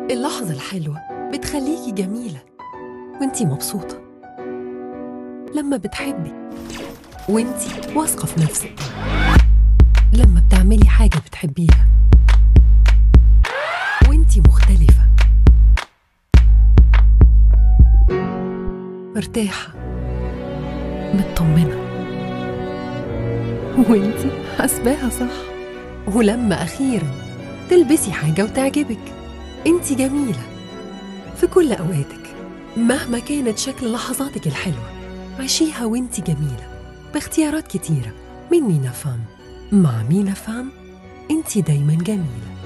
اللحظة الحلوة بتخليكي جميلة وانتي مبسوطة لما بتحبي وانتي واثقة في نفسك لما بتعملي حاجة بتحبيها وانتي مختلفة مرتاحة مطمنة وانتي حاسباها صح ولما أخيرا تلبسي حاجة وتعجبك انتي جميلة في كل أوقاتك مهما كانت شكل لحظاتك الحلوة عيشيها وانتي جميلة باختيارات كتيرة من مينا فام مع مينا فام انتي دايما جميله